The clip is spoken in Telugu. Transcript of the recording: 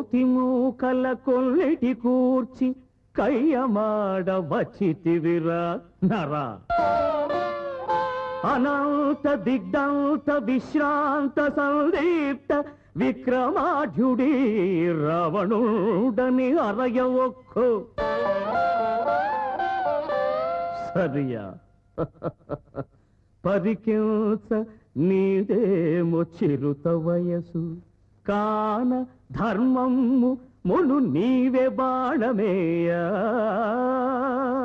కోతి మూకల కొల్లిటి కూర్చి కయ్యమాడ వచ్చితివిరా నరా అనంత దిగ్దంత విశ్రాంత సందీప్త విక్రమాఢ్యుడి రావణుడని అరయ ఒక్కో సరియా పరికించ నీదేమో చిరుత వయసు కాన ధర్మము మును నీవే బాణమేయా